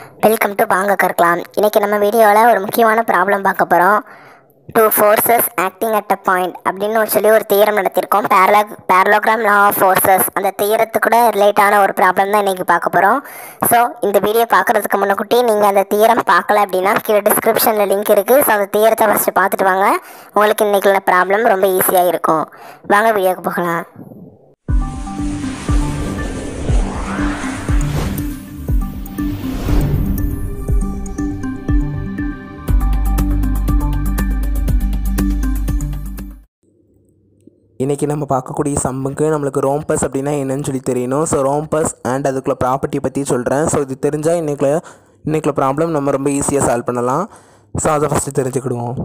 welcome to வாங்க கற்கலாம் இன்றைக்கி நம்ம வீடியோவில் ஒரு முக்கியமான ப்ராப்ளம் பார்க்க போகிறோம் two forces acting at a point அப்படின்னு ஒரு சொல்லி ஒரு தீரம் நடத்தியிருக்கோம் பேரலா பேரலோகிராம் லா ஆஃப் ஃபோர்ஸஸ் அந்த தீரத்துக்கு கூட ரிலேட்டான ஒரு ப்ராப்ளம் தான் இன்றைக்கி பார்க்க போகிறோம் ஸோ இந்த வீடியோ பார்க்குறதுக்கு முன்னக்குட்டி நீங்கள் அந்த தீரம் பார்க்கல அப்படின்னா கீழே டிஸ்கிரிப்ஷனில் லிங்க் இருக்குது ஸோ அந்த தீரத்தை ஃபஸ்ட்டு பார்த்துட்டு வாங்க உங்களுக்கு இன்றைக்கி உள்ள ப்ராப்ளம் ரொம்ப ஈஸியாக இருக்கும் வாங்க வீடியோக்கு போகலாம் இன்றைக்கி நம்ம பார்க்கக்கூடிய சம்முக்கு நம்மளுக்கு ரோம்பஸ் அப்படின்னா என்னன்னு சொல்லி தெரியணும் ஸோ ரோம்பஸ் அண்ட் அதுக்குள்ள ப்ராப்பர்ட்டி பற்றி சொல்கிறேன் ஸோ இது தெரிஞ்சால் இன்றைக்குள்ள இன்றைக்குள்ள ப்ராப்ளம் நம்ம ரொம்ப ஈஸியாக சால்வ் பண்ணலாம் ஸோ அதை ஃபஸ்ட்டு தெரிஞ்சுக்கிடுவோம்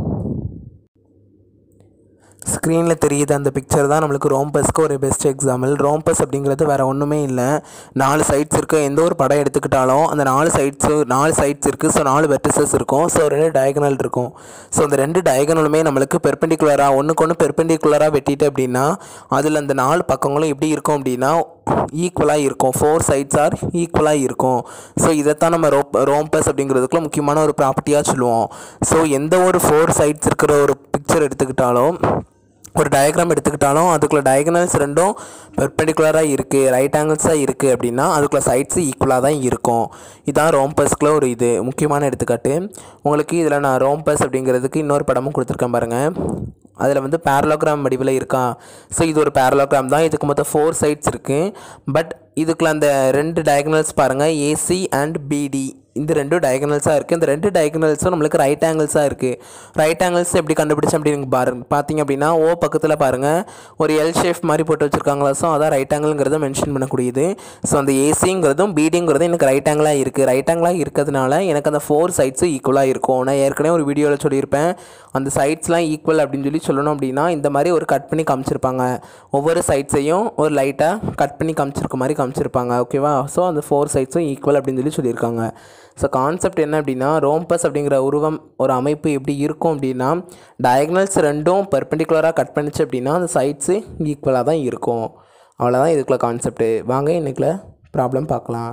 ஸ்க்ரீனில் தெரியுது அந்த பிக்சர் தான் நம்மளுக்கு ரோம்பஸ்க்கு ஒரு பெஸ்ட் எக்ஸாம்பிள் ரோம்பஸ் அப்படிங்கிறது வேறு ஒன்றுமே இல்லை நாலு சைட்ஸ் இருக்குது எந்த ஒரு படம் எடுத்துக்கிட்டாலும் அந்த நாலு சைட்ஸு நாலு சைட்ஸ் இருக்குது ஸோ நாலு வெர்டிசஸ் இருக்கும் ஸோ ரெண்டு டயகனல் இருக்கும் ஸோ அந்த ரெண்டு டயகனலுமே நம்மளுக்கு பெர்பெண்டிகுலராக ஒன்றுக்கு ஒன்று பெர்பெண்டிகுலராக வெட்டிட்டு அப்படின்னா அதில் அந்த நாலு பக்கங்களும் எப்படி இருக்கும் அப்படின்னா ஈக்குவலாக இருக்கும் ஃபோர் சைட்ஸ் ஆர் ஈக்குவலாக இருக்கும் ஸோ இதைத்தான் நம்ம ரோ ரோம்பஸ் அப்படிங்கிறதுக்குள்ள முக்கியமான ஒரு ப்ராப்பர்ட்டியாக சொல்லுவோம் ஸோ எந்த ஒரு ஃபோர் சைட்ஸ் இருக்கிற ஒரு பிக்சர் எடுத்துக்கிட்டாலும் ஒரு டயக்ராம் எடுத்துக்கிட்டாலும் அதுக்குள்ள டயகனல்ஸ் ரெண்டும் பெர்பெண்டிகுலராக இருக்குது ரைட் ஆங்கிள்ஸாக இருக்குது அப்படின்னா அதுக்குள்ள சைட்ஸு ஈக்குவலாக தான் இருக்கும் இதான் ரோம்பஸ்க்குள்ள ஒரு இது முக்கியமான எடுத்துக்காட்டு உங்களுக்கு இதில் நான் ரோம்பஸ் அப்படிங்கிறதுக்கு இன்னொரு படமும் கொடுத்துருக்கேன் பாருங்கள் அதில் வந்து பேரலோகிராம் வடிவில் இருக்கா ஸோ இது ஒரு பேரலோகிராம் தான் இதுக்கு மொத்தம் ஃபோர் சைட்ஸ் இருக்குது பட் இதுக்குள்ள அந்த ரெண்டு டயகனல்ஸ் பாருங்கள் ஏசி அண்ட் பிடி இந்த ரெண்டும் டயகனல்ஸாக இருக்குது இந்த ரெண்டு டயகனல்ஸும் நம்மளுக்கு ரைட் ஆங்கிள்ஸாக இருக்குது ரைட் ஆங்கிள்ஸ் எப்படி கண்டுபிடிச்சோம் அப்படின்னு பாருங்க பார்த்தீங்க அப்படின்னா ஓ பக்கத்தில் பாருங்கள் ஒரு எல் ஷேப் மாதிரி போட்டு வச்சுருக்காங்களா ஸோ அதான் ரைட் ஆங்கிள்ங்கிறத மென்ஷன் பண்ணக்கூடியது ஸோ அந்த ஏசிங்கிறதும் பிடிங்கிறதும் எனக்கு ரைட் ஆங்கிளாக இருக்குது ரைட் ஆங்கிளாக இருக்கிறதுனால எனக்கு அந்த ஃபோர் சைட்ஸும் ஈக்குவலாக இருக்கும் நான் ஏற்கனவே ஒரு வீடியோவில் சொல்லியிருப்பேன் அந்த சைட்ஸ்லாம் ஈக்குவல் அப்படின்னு சொல்லி சொல்லணும் அப்படின்னா இந்த மாதிரி ஒரு கட் பண்ணி காமிச்சிருப்பாங்க ஒவ்வொரு சைட்ஸையும் ஒரு லைட்டாக கட் பண்ணி காமிச்சிருக்க மாதிரி காமிச்சிருப்பாங்க ஓகேவா ஸோ அந்த ஃபோர் சைட்ஸும் ஈக்குவல் அப்படின்னு சொல்லி சொல்லியிருக்காங்க ஸோ கான்செப்ட் என்ன அப்படின்னா ரோம்பஸ் அப்படிங்கிற உருவம் ஒரு அமைப்பு எப்படி இருக்கும் அப்படின்னா டயக்னல்ஸ் ரெண்டும் பெர்பெண்டிகுலராக கட் பண்ணிச்சு அப்படின்னா அந்த சைட்ஸு ஈக்குவலாக தான் இருக்கும் அவ்வளோதான் இதுக்குள்ள கான்செப்ட்டு வாங்க இன்றைக்குள்ள ப்ராப்ளம் பார்க்கலாம்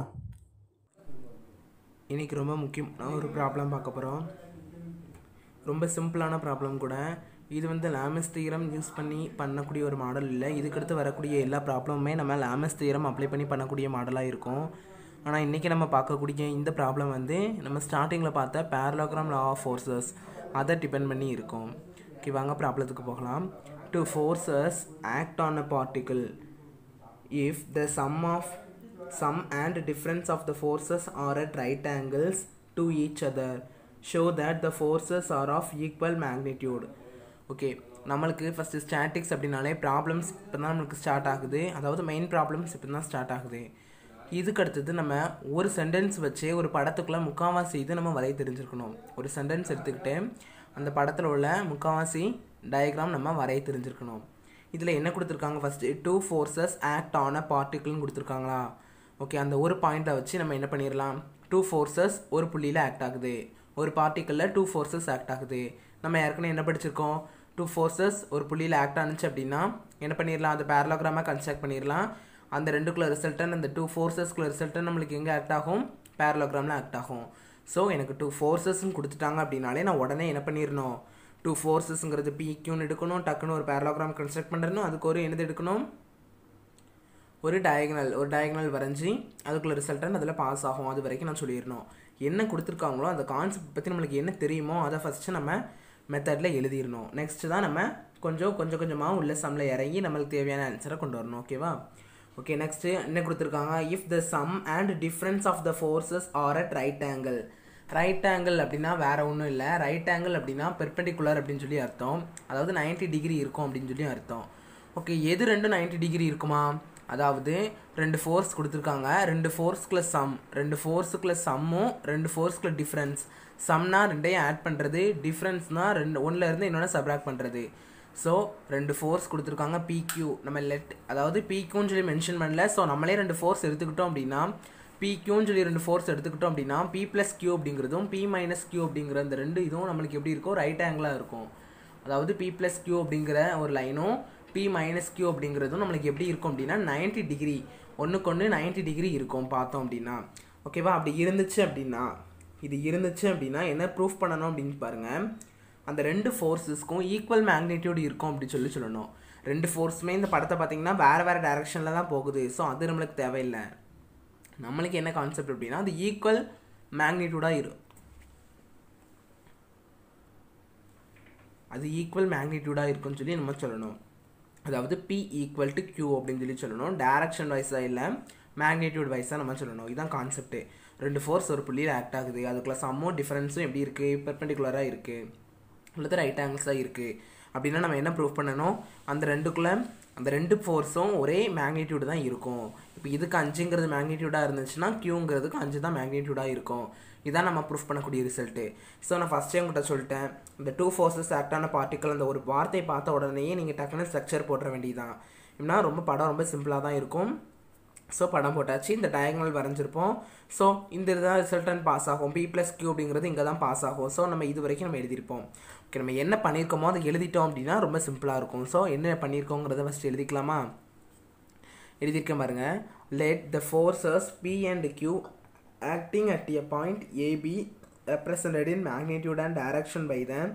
இன்றைக்கி ரொம்ப முக்கியமான ஒரு ப்ராப்ளம் பார்க்க போகிறோம் ரொம்ப சிம்பிளான ப்ராப்ளம் கூட இது வந்து லாமஸ் தீரம் யூஸ் பண்ணி பண்ணக்கூடிய ஒரு மாடல் இல்லை இதுக்கடுத்து வரக்கூடிய எல்லா ப்ராப்ளமுமே நம்ம லாமஸ் தீரம் அப்ளை பண்ணி பண்ணக்கூடிய மாடலாக இருக்கும் ஆனால் இன்றைக்கி நம்ம பார்க்கக்கூடிய இந்த ப்ராப்ளம் வந்து நம்ம ஸ்டார்டிங்கில் பார்த்த பேரலோகிராம் லா ஆஃப் ஃபோர்ஸஸ் அதை டிபெண்ட் பண்ணி இருக்கும் ஓகே வாங்க ப்ராப்ளத்துக்கு போகலாம் two forces act on a particle if the sum of sum and difference of the forces are at right angles to each other show that the forces are of equal magnitude okay நம்மளுக்கு first statics அப்படின்னாலே problems இப்போ தான் நம்மளுக்கு start ஆகுது அதாவது main problems இப்போ தான் start ஆகுது இதுக்கு அடுத்தது நம்ம ஒரு சென்டென்ஸ் வச்சு ஒரு படத்துக்குள்ளே முக்காவாசி இது நம்ம வரைய தெரிஞ்சிருக்கணும் ஒரு சென்டென்ஸ் எடுத்துக்கிட்டு அந்த படத்தில் உள்ள முக்காவாசி டயக்ராம் நம்ம வரைய தெரிஞ்சிருக்கணும் இதில் என்ன கொடுத்துருக்காங்க first two forces act on a பார்ட்டிக்கிள்னு கொடுத்துருக்காங்களா ஓகே அந்த ஒரு பாயிண்ட்டை வச்சு நம்ம என்ன பண்ணிடலாம் டூ ஃபோர்ஸஸ் ஒரு புள்ளியில் ஆக்ட் ஆகுது ஒரு பார்ட்டிக்கிளில் டூ ஃபோர்ஸஸ் ஆக்ட் ஆகுது நம்ம ஏற்கனவே என்ன படிச்சிருக்கோம் டூ ஃபோர்ஸஸ் ஒரு புள்ளியில் ஆக்ட் ஆனிச்சு அப்படின்னா என்ன பண்ணிடலாம் அந்த பேரலோகிராமாக கன்ஸ்ட்ரக்ட் பண்ணிடலாம் அந்த ரெண்டுக்குள்ள ரிசல்டன் அந்த டூ ஃபோர்ஸஸ்க்குள்ள ரிசல்டன் நம்மளுக்கு எங்கே ஆக்ட் ஆகும் பேரலோகிராமில் ஆக்ட் ஆகும் ஸோ எனக்கு டூ ஃபோர்ஸஸ்ன்னு கொடுத்துட்டாங்க அப்படின்னாலே நான் உடனே என்ன பண்ணிடணும் டூ ஃபோர்ஸஸ்ங்கிறது பிக்யூன்னு எடுக்கணும் டக்குன்னு ஒரு பேரலோகிராம் கன்ஸ்ட்ரக்ட் பண்ணுறணும் அதுக்கு ஒரு என்னது எடுக்கணும் ஒரு டயகனல் ஒரு டயகனல் வரைஞ்சி அதுக்குள்ள ரிசல்டன் அதில் பாஸ் ஆகும் அது வரைக்கும் நான் சொல்லிடணும் என்ன கொடுத்துருக்காங்களோ அந்த கான்செப்ட் பற்றி நம்மளுக்கு என்ன தெரியுமோ அதை ஃபஸ்ட்டு நம்ம மெத்தடில் எழுதிடணும் நெக்ஸ்ட்டு தான் நம்ம கொஞ்சம் கொஞ்சம் கொஞ்சமாக உள்ள சம்மில் இறங்கி நம்மளுக்கு தேவையான ஆன்சரை கொண்டு வரணும் ஓகேவா ஓகே நெக்ஸ்ட்டு என்ன கொடுத்துருக்காங்க if the sum and difference of the forces are at right angle right angle அப்படின்னா வேற ஒன்றும் இல்லை ரைட் ஆங்கிள் அப்படின்னா பெர்பெண்டிகுலர் அப்படின்னு சொல்லி அர்த்தம் அதாவது 90 டிகிரி இருக்கும் அப்படின்னு சொல்லி அர்த்தம் ஓகே எது ரெண்டும் 90 டிகிரி இருக்குமா அதாவது ரெண்டு ஃபோர்ஸ் கொடுத்துருக்காங்க ரெண்டு ஃபோர்ஸ்க்குள்ள சம் ரெண்டு ஃபோர்ஸுக்குள்ள சம்மும் ரெண்டு ஃபோர்ஸ்க்குள்ள டிஃப்ரென்ஸ் சம்னா ரெண்டையும் ஆட் பண்ணுறது டிஃப்ரென்ஸ்னால் ரெண்டு ஒன்றில் இருந்து இன்னொன்று சப்ராக்ட் பண்ணுறது ஸோ ரெண்டு ஃபோர்ஸ் கொடுத்துருக்காங்க பிக்யூ நம்ம லெட் அதாவது பிக்யூன்னு சொல்லி மென்ஷன் பண்ணல ஸோ நம்மளே ரெண்டு ஃபோர்ஸ் எடுத்துக்கிட்டோம் அப்படின்னா பிக்யூன்னு சொல்லி ரெண்டு ஃபோர்ஸ் எடுத்துக்கிட்டோம் அப்படின்னா பி ப்ளஸ் கியூ அப்படிங்கிறதும் பி மைனஸ் கியூ அப்படிங்கிற இந்த ரெண்டு இதுவும் நம்மளுக்கு எப்படி இருக்கும் ரைட் ஆங்கிளாக இருக்கும் அதாவது பி ப்ளஸ் கியூ அப்படிங்கிற ஒரு லைனும் பி மைனஸ் கியூ அப்படிங்கிறதும் நம்மளுக்கு எப்படி இருக்கும் அப்படின்னா 90 டிகிரி ஒன்றுக்கு ஒன்று நைன்ட்டி டிகிரி இருக்கும் பார்த்தோம் அப்படின்னா ஓகேவா அப்படி இருந்துச்சு அப்படின்னா இது இருந்துச்சு அப்படின்னா என்ன ப்ரூஃப் பண்ணணும் அப்படின்னு பாருங்கள் அந்த ரெண்டு ஃபோர்ஸஸ்க்கும் ஈக்குவல் மேக்னிடியூட் இருக்கும் அப்படின்னு சொல்லி சொல்லணும் ரெண்டு ஃபோர்ஸுமே இந்த படத்தை பார்த்தீங்கன்னா வேறு வேறு டைரெக்ஷனில் தான் போகுது ஸோ அது நம்மளுக்கு தேவையில்லை நம்மளுக்கு என்ன கான்செப்ட் அப்படின்னா அது ஈக்குவல் மேக்னிடியூடாக இரு அது ஈக்குவல் மேக்னிடியூடாக இருக்குன்னு சொல்லி நம்ம சொல்லணும் அதாவது பி ஈக்குவல் டு கியூ அப்படின்னு சொல்லி சொல்லணும் டேரக்ஷன் வைஸாக இல்லை மேக்னிடியூட் வைஸாக நம்ம சொல்லணும் இதுதான் கான்செப்ட்டு ரெண்டு ஃபோர்ஸ் ஒரு புள்ளியில் ஆக்ட் ஆகுது அதுக்குள்ள சம்மோ டிஃப்ரென்ஸும் எப்படி இருக்குது பெர்பெண்டிகுலராக இருக்குது அல்லது ரைட் ஆங்கிள்ஸாக இருக்குது அப்படின்னா நம்ம என்ன ப்ரூவ் பண்ணணும் அந்த ரெண்டுக்குள்ளே அந்த ரெண்டு ஃபோர்ஸும் ஒரே மேக்னிடியூடு தான் இருக்கும் இப்போ இதுக்கு அஞ்சுங்கிறது மேக்னிடியூடாக இருந்துச்சுன்னா கியூங்கிறதுக்கு அஞ்சு தான் மேக்னிடியூடாக இருக்கும் இதான் நம்ம ப்ரூஃப் பண்ணக்கூடிய ரிசல்ட்டு ஸோ நான் ஃபஸ்ட்டே உங்கள்கிட்ட சொல்லிட்டேன் இந்த டூ ஃபோர்ஸஸ் ஆக்டான பார்ட்டிக்கல் அந்த ஒரு வார்த்தையை பார்த்த உடனேயே நீங்கள் டக்குன்னு ஸ்ட்ரக்சர் போட்டுற வேண்டியதுதான் இப்படின்னா ரொம்ப படம் ரொம்ப சிம்பிளாக தான் இருக்கும் ஸோ படம் போட்டாச்சு இந்த டயக்னல் வரைஞ்சிருப்போம் ஸோ இந்த இதுதான் ரிசல்டன் பாஸ் ஆகும் பி ப்ளஸ் கியூ அப்படிங்கிறது இங்கே தான் பாஸ் ஆகும் ஸோ நம்ம இது வரைக்கும் நம்ம எழுதியிருப்போம் ஓகே நம்ம என்ன பண்ணியிருக்கோமோ அதை எழுதிட்டோம் அப்படின்னா ரொம்ப சிம்பிளாக இருக்கும் ஸோ என்ன பண்ணியிருக்கோங்கிறத ஃபஸ்ட் எழுதிக்கலாமா எழுதியிருக்கேன் பாருங்க let the forces P and Q acting at a point AB represented in magnitude and direction by the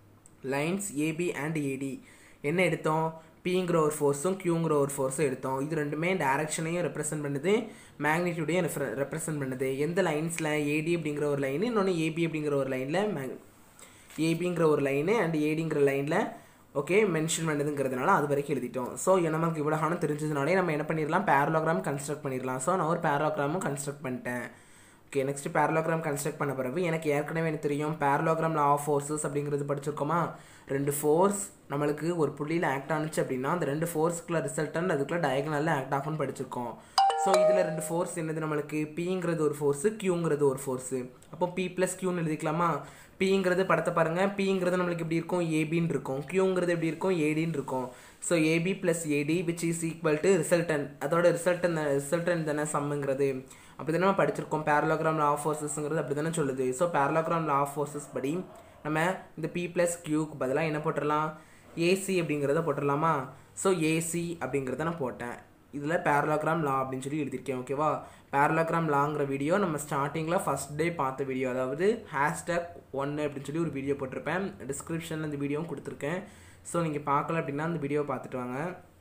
lines AB and AD என்ன எடுத்தோம் பிங்கிற ஒரு ஃபோர்ஸும் கியூங்கிற ஒரு ஃபோர்ஸும் எடுத்தோம் இது ரெண்டுமே டேரக்ஷனையும் ரெப்ரசென்ட் பண்ணுது மேக்னிடியூடையும் ரெப்ரசென்ட் பண்ணுது எந்த லைன்ஸில் ஏடி அப்படிங்கிற ஒரு லைனு இன்னொன்று ஏபி அப்படிங்கிற ஒரு லைனில் மேக் ஏபிங்கிற ஒரு லைனு அண்ட் ஏடிங்கிற லைனில் ஓகே மென்ஷன் பண்ணுதுங்கிறதுனால அது வரைக்கும் எழுதிட்டோம் ஸோ நமக்கு இவ்வளோ காலம் தெரிஞ்சதுனாலே நம்ம என்ன பண்ணிடலாம் பேரலோகிராம் கன்ஸ்ட்ரக்ட் பண்ணிடலாம் ஸோ நான் ஒரு பேரலோகிராமும் கன்ஸ்ட்ரக்ட் பண்ணிட்டேன் ஓகே நெக்ஸ்ட் பேரலோகிராம் கன்ஸ்ட்ரக்ட் பண்ண பிறகு எனக்கு ஏற்கனவே எனக்கு தெரியும் பேரலோகிராம் லா ஆஃப் ஃபோர்ஸஸ் அப்படிங்கிறது படிச்சிருக்கோமா ரெண்டு ஃபோர்ஸ் நம்மளுக்கு ஒரு புள்ளியில் ஆக்ட் ஆனிச்சு அப்படின்னா அந்த ரெண்டு ஃபோர்ஸ்க்குள்ள ரிசல்டன் அதுக்குள்ள டயகனலில் ஆக்ட் ஆகும்னு படிச்சிருக்கோம் ஸோ இதில் ரெண்டு ஃபோர்ஸ் என்னது நம்மளுக்கு பிங்கிறது ஒரு ஃபோர்ஸு கியூங்கிறது ஒரு ஃபோர்ஸு அப்போ பி ப்ளஸ் கியூன்னு எழுதிக்கலாமா பிங்கிறது படத்தை பாருங்கள் பிங்கிறது நம்மளுக்கு எப்படி இருக்கும் ஏபின்னு இருக்கும் கியூங்கிறது எப்படி இருக்கும் ஏடின்னு இருக்கும் so AB plus AD which is equal to resultant அதோட ரிசல்டன் ரிசல்டன் தானே சம்முங்கிறது அப்படி தானே நம்ம படிச்சிருக்கோம் பேரலோகிராம் லா ஆஃப் ஃபோர்ஸஸ்ங்கிறது அப்படி தானே சொல்லுது so parallelogram law of forces படி நம்ம இந்த பி ப்ளஸ் கியூக்கு பதிலாக என்ன போட்டுடலாம் ஏசி அப்படிங்கிறத போட்டுடலாமா ஸோ ஏசி அப்படிங்கிறத நான் போட்டேன் இதில் பேரலோகிராம் லா அப்படின்னு சொல்லி எழுதியிருக்கேன் ஓகேவா பேரலோகிராம் லாங்கிற வீடியோ நம்ம ஸ்டார்டிங்கில் ஃபஸ்ட் டே பார்த்த வீடியோ அதாவது ஹேஷ்டேக் ஒன்று அப்படின்னு சொல்லி ஒரு வீடியோ போட்டிருப்பேன் டிஸ்கிரிப்ஷனில் இந்த வீடியோவும் கொடுத்துருக்கேன் ஸோ நீங்கள் பார்க்கல அப்படின்னா அந்த வீடியோ பார்த்துட்டு வாங்க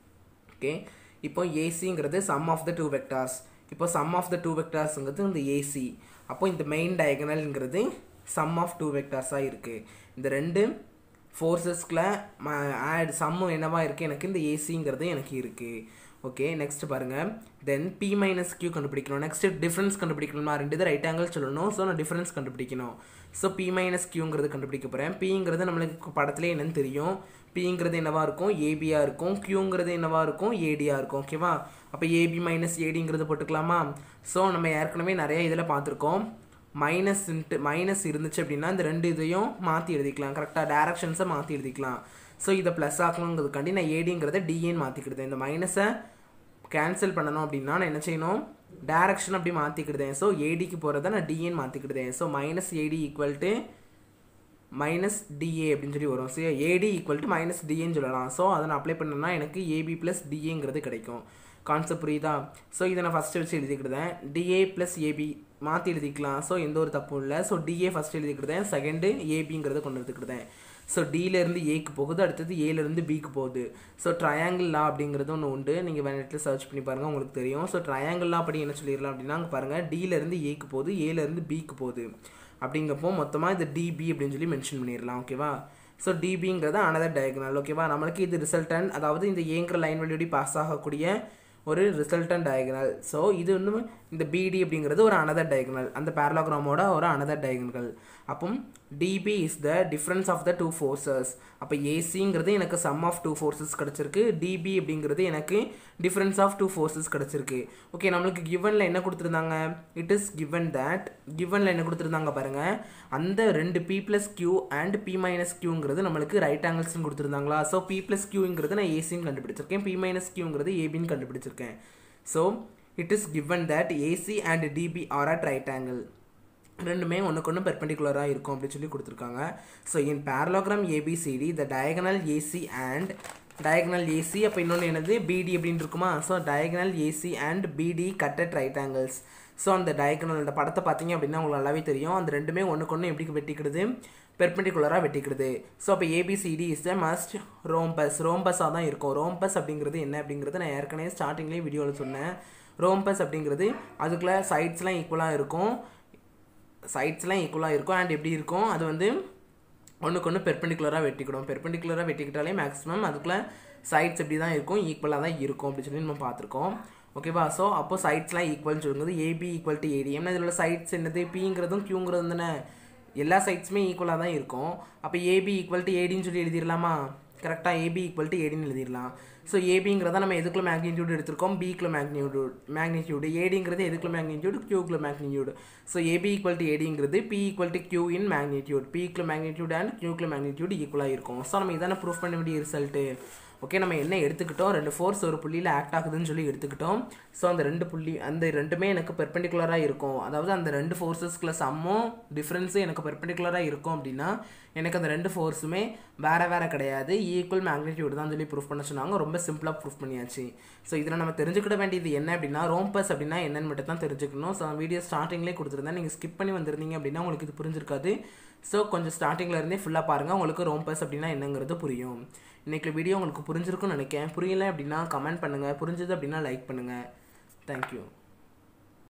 ஓகே இப்போ ஏசிங்கிறது sum of the two vectors இப்போ சம் ஆஃப் த டூ வெக்டார்ஸுங்கிறது இந்த ஏசி அப்போ இந்த மெயின் டயகனல்ங்கிறது சம் ஆஃப் டூ வெக்டார்ஸாக இருக்குது இந்த ரெண்டு ஃபோர்ஸஸ்க்குள்ள ஆட் சம்மு என்னவா இருக்குது எனக்கு இந்த ஏசிங்கிறது எனக்கு இருக்குது ஓகே நெக்ஸ்ட் பாருங்கள் தென் பி மைனஸ் கியூ கண்டுபிடிக்கணும் நெக்ஸ்ட் டிஃப்ரென்ஸ் கண்டுபிடிக்கணும் நான் ரெண்டு இது ரைட் ஆங்கிள் சொல்லணும் ஸோ நான் டிஃப்ரென்ஸ் கண்டுபிடிக்கணும் ஸோ பி மைனஸ் கியூங்கிறது கண்டுபிடிக்க போகிறேன் பிங்கிறது நம்மளுக்கு படத்துலேயே என்னன்னு தெரியும் பிங்கிறது என்னவா இருக்கும் ஏபியாக இருக்கும் கியூங்கிறது என்னவா இருக்கும் ஏடியாக இருக்கும் ஓகேவா அப்போ ஏபி மைனஸ் ஏடிங்கிறது போட்டுக்கலாமா ஸோ நம்ம ஏற்கனவே நிறைய இதில் பார்த்துருக்கோம் மைனஸ் இன்ட்டு மைனஸ் இருந்துச்சு அப்படின்னா இந்த ரெண்டு இதையும் மாற்றி எழுதிக்கலாம் கரெக்டாக டேரக்ஷன்ஸை மாற்றி எழுதிக்கலாம் ஸோ இதை ப்ளஸ் ஆக்கணுங்கிறதுக்காண்டி நான் ஏடிங்கிறத டிஏன்னு மாற்றிக்கிடுதேன் இந்த மைனஸை கேன்சல் பண்ணணும் அப்படின்னா நான் என்ன செய்யணும் டேரக்ஷன் அப்படி மாற்றிக்கிடுதேன் ஸோ ஏடிக்கு போகிறத நான் டிஏன்னு மாற்றிக்கிடுதேன் so minus AD equal to minus DA அப்படின்னு சொல்லி வரும் so AD equal to minus டிஏன்னு சொல்லலாம் ஸோ அதை நான் அப்ளை பண்ணேன்னா எனக்கு ஏபி ப்ளஸ் டிஏங்கிறது கிடைக்கும் கான்செப்ட் புரியுதா ஸோ இதை நான் ஃபஸ்ட்டு வச்சு எழுதிக்கிட்டேன் டிஏ ப்ளஸ் ஏபி மாற்றி எழுதிக்கலாம் ஸோ எந்த ஒரு தப்பும் இல்லை ஸோ டிஏ ஃபஸ்ட்டு எழுதிக்கிட்டேன் செகண்டு ஏபிங்கிறத கொண்டு வந்துக்கிட்டேன் ஸோ டியிலேருந்து ஏக்கு போகுது அடுத்தது ஏலேருந்து பிக்கு போகுது ஸோ ட்ரையாங்கிள் லா அப்படிங்கிறது ஒன்று உண்டு நீங்கள் நெட்டில் சர்ச் பண்ணி பாருங்கள் உங்களுக்கு தெரியும் ஸோ ட்ரையாங்கிள் லா அப்படி என்ன சொல்லிடலாம் அப்படின்னா அங்கே பாருங்கள் டியிலேருந்து ஏக்கு போகுது ஏலேருந்து பிக்கு போகுது அப்படிங்கப்போ மொத்தமாக இது டிபி அப்படின்னு சொல்லி மென்ஷன் பண்ணிடலாம் ஓகேவா ஸோ டிபிங்கிறது அனதர் டயக்னல் ஓகேவா நம்மளுக்கு இது ரிசல்டன் அதாவது இந்த ஏங்கிற லைன் வழியோடி பாஸ் ஆகக்கூடிய ஒரு ரிசல்டன் டயகனல் ஸோ இது இன்னும் இந்த பிடி அப்படிங்கிறது ஒரு அனதர் டயகனல் அந்த பேரலோகிராமோட ஒரு அனதர் டயகனல் அப்போ DB is the difference of the two forces அப்போ ஏசிங்கிறது எனக்கு சம் ஆஃப் டூ ஃபோர்ஸஸ் கிடச்சிருக்கு டிபி அப்படிங்கிறது எனக்கு டிஃப்ரென்ஸ் ஆஃப் டூ ஃபோர்ஸஸ் கிடச்சிருக்கு ஓகே நம்மளுக்கு கிவனில் என்ன கொடுத்துருந்தாங்க இட் இஸ் கிவன் தட் கிவனில் என்ன கொடுத்துருந்தாங்க பாருங்கள் அந்த ரெண்டு பி ப்ளஸ் கியூ அண்ட் பி மைனஸ் கியூங்கிறது நம்மளுக்கு ரைட் ஆங்கிள்ஸ்னு கொடுத்துருந்தாங்களா ஸோ பி ப்ளஸ் கியூங்கிறது நான் ஏசின்னு கண்டுபிடிச்சிருக்கேன் பி மைனஸ் கியூங்கிறது ஏபின்னு கண்டுபிடிச்சிருக்கேன் so it is given that AC and DB are at right angle ரெண்டுமே ஒன்றுக்கு ஒன்று பெர்பெண்டிகுலராக இருக்கும் அப்படின்னு சொல்லி கொடுத்துருக்காங்க so in parallelogram ABCD the diagonal AC and diagonal AC அப்போ இன்னொன்று என்னது பிடி அப்படின்னு இருக்குமா so diagonal AC and BD cut at right angles so அந்த டயக்கனல் அந்த படத்தை பார்த்தீங்க அப்படின்னா உங்களுக்கு நல்லாவே தெரியும் அந்த ரெண்டுமே ஒன்றுக்கு ஒன்று எப்படி வெட்டிக்கிடுது பெர்பெண்டிகுலராக வெட்டிக்கிடுது ஸோ அப்போ ABCD is the must rhombus ரோம்பஸாக தான் இருக்கும் ரோம்பஸ் அப்படிங்கிறது என்ன அப்படிங்கிறது நான் ஏற்கனவே ஸ்டார்டிங்லேயே வீடியோவில் சொன்னேன் ரோம்பஸ் அப்படிங்கிறது அதுக்குள்ளே சைட்ஸ்லாம் ஈக்குவலாக இருக்கும் சைட்ஸ்லாம் ஈக்குவலாக இருக்கும் அண்ட் எப்படி இருக்கும் அது வந்து ஒன்றுக்கு ஒன்று பெர்பெண்டிகுலராக வெட்டிக்கிடும் பெர்பெண்டிகுலராக வெட்டிக்கிட்டாலே மேக்ஸிமம் அதுக்குள்ளே சைட்ஸ் எப்படி தான் இருக்கும் ஈக்குவலாக தான் இருக்கும் அப்படின்னு சொல்லி நம்ம பார்த்துருக்கோம் ஓகேவா ஸோ அப்போ சைட்ஸ்லாம் ஈக்குவல்னு சொல்லும்போது ஏபி ஈக்குவல் டு ஏடி ஏன்னா இதில் சைட்ஸ் என்னது பிங்கிறதும் கியூங்கிறதும் தானே எல்லா சைட்ஸுமே ஈக்குவலாக தான் இருக்கும் அப்போ ஏபி ஈக்குவல் டு ஏடின்னு சொல்லி எழுதிடலாமா கரெக்டாக ஏபி ஈக்குவல் டு ஏடின்னு எழுதிடலாம் ஸோ ஏபிங்கிறத நம்ம எதுக்குள்ள மேக்னிடியூட் எடுத்திருக்கோம் பிக்குள்ள மேக்னிடியூட் மேக்னிடியூடு ஏடிங்கிறது எதுக்குள்ள மேக்னிடியூட் கியூக்குள்ள magnitude so AB equal to ஏடிங்கிறது B equal to Q in magnitude பிக்குள்ள மேக்னிடியூட் அண்ட் கியூக்குள்ள மேக்னிடியூட் ஈக்குவலாக இருக்கும் ஸோ நம்ம இதான ப்ரூஃப் பண்ண வேண்டிய ரிசல்ட்டு ஓகே நம்ம என்ன எடுத்துக்கிட்டோம் ரெண்டு ஃபோர்ஸ் ஒரு புள்ளியில் ஆக்ட் ஆகுதுன்னு சொல்லி எடுத்துக்கிட்டோம் ஸோ அந்த ரெண்டு புள்ளி அந்த ரெண்டுமே எனக்கு பெர்பெண்டிகுலராக இருக்கும் அதாவது அந்த ரெண்டு ஃபோர்ஸஸ்க்குள்ள சம்மும் டிஃப்ரென்ஸும் எனக்கு பெர்பெண்டிகுலராக இருக்கும் அப்படின்னா எனக்கு அந்த ரெண்டு ஃபோர்ஸுமே வேறு வேறு கிடையாது ஈக்குவல் மேக்னிடியூட் தான் சொல்லி ப்ரூஃப் பண்ண சொன்னாங்க ரொம்ப சிம்பிளாக ப்ரூஃப் பண்ணியாச்சு ஸோ இதில் நம்ம தெரிஞ்சுக்கிட வேண்டியது என்ன அப்படின்னா ரோம்பஸ் அப்படின்னா என்னன்னு மட்டும் தான் தெரிஞ்சுக்கணும் ஸோ வீடியோ ஸ்டார்டிங்லேயே கொடுத்துருந்தேன் நீங்கள் ஸ்கிப் பண்ணி வந்திருந்தீங்க அப்படின்னா உங்களுக்கு இது புரிஞ்சிருக்காது ஸோ கொஞ்சம் ஸ்டார்டிங்கில் இருந்தே ஃபுல்லாக பாருங்கள் உங்களுக்கு ரோம்பஸ் அப்படின்னா என்னங்கிறது புரியும் இன்றைக்கி வீடியோ உங்களுக்கு புரிஞ்சிருக்கும்னு நினைக்கிறேன் புரியல அப்படின்னா கமெண்ட் பண்ணுங்கள் புரிஞ்சது அப்படின்னா லைக் பண்ணுங்கள் தேங்க்யூ